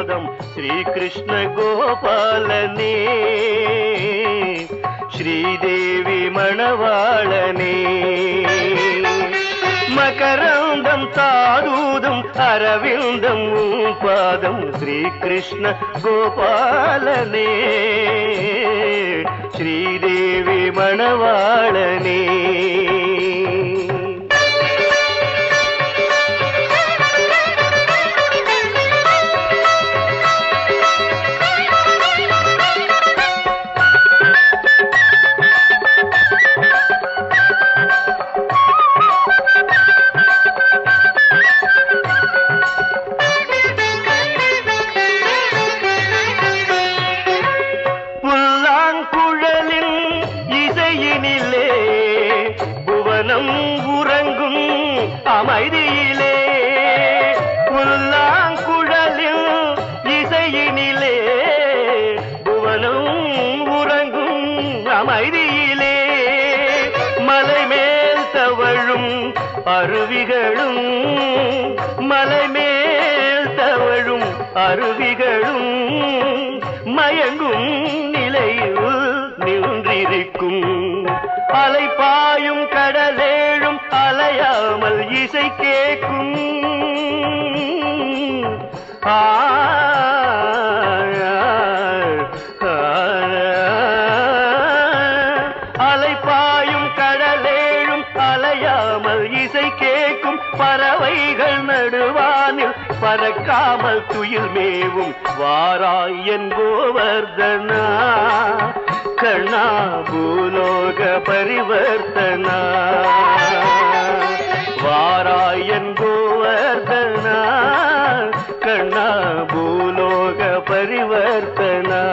பாதம் ஸ்ரீகிருஷ்ண கோபாலனே ஸ்ரீதேவி மணவாளனே மகரந்தம் தாதூதம் அரவிந்தம் உன் பாதம் ஸ்ரீகிருஷ்ண கோபாலனே ஸ்ரீதேவி மணவாளனே புல்லாங்குழலின் இசையினிலே புவனம் உறங்கும் அமைதியிலே புல்லாங்குழலின் இசையினிலே புவனம் உறங்கும் அமைதியிலே மலை மேல் தவழும் அருவிகளும் மலை மேல் தவழும் அருவிகளும் மயங்கும் நிலையில் நின்றிருக்கும் அலை பாயும் கடலேழும் அலையாமல் இசை கேட்கும் ஆ அலை பாயும் கடலேழும் அலையாமல் இசை கேட்கும் பறவைகள் நடுவானில் பறக்காமல் துயில் மேவும் வாராய் என் கோவர்தனா கண்ணா பூலோக பரிவர்த்தனா வாராய் என் கோவர்தனா கண்ணா பூலோக பரிவர்த்தனா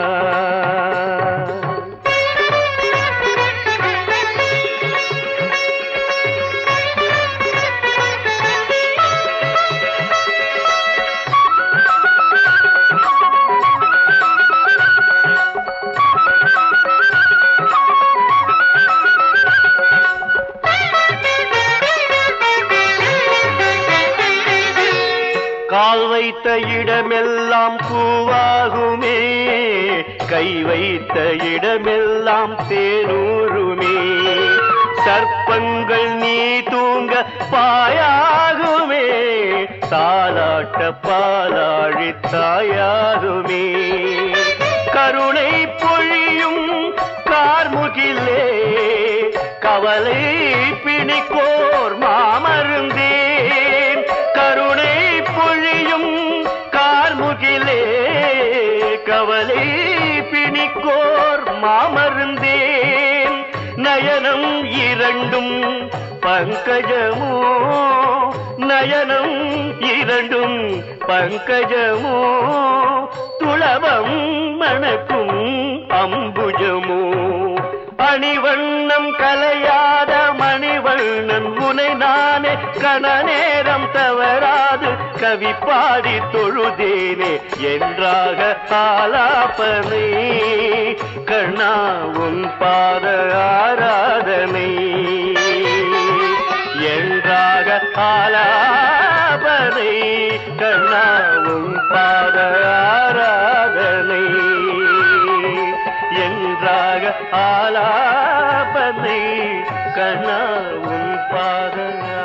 கால் வைத்த இடமெல்லாம் பூவாகுமே கை வைத்த இடமெல்லாம் தேனூருமே சர்ப்பங்கள் நீ தூங்க பாயாகுமே தாலாட்ட பாலாழி தாயாகுமே கருணை பொழியும் கார்முகிலே கவலை பிணிக்கோர் மாமருந்தேன் கருணை பொழியும் கார்முகிலே கவலை பிணிக்கோர் மாமருந்தேன் நயனம் இரண்டும் பங்கஜமோ நயனம் இரண்டும் பங்கஜமோ துளவம் மணக்கும் அம்புஜமோ அணிவண்ணம் கலையாத மணிவண்ணன் உனை நானே கண நேரம் தவறாது கவி பாடி தொழுதேனே என்றாக ஆலாபனை கண்ணா உன் பாத ஆராதனை என்றாக ஆலாபனை கண்ணா உன் பாத ஆராதனை என்றாக ஆலாபனை கண்ணா உன் பாத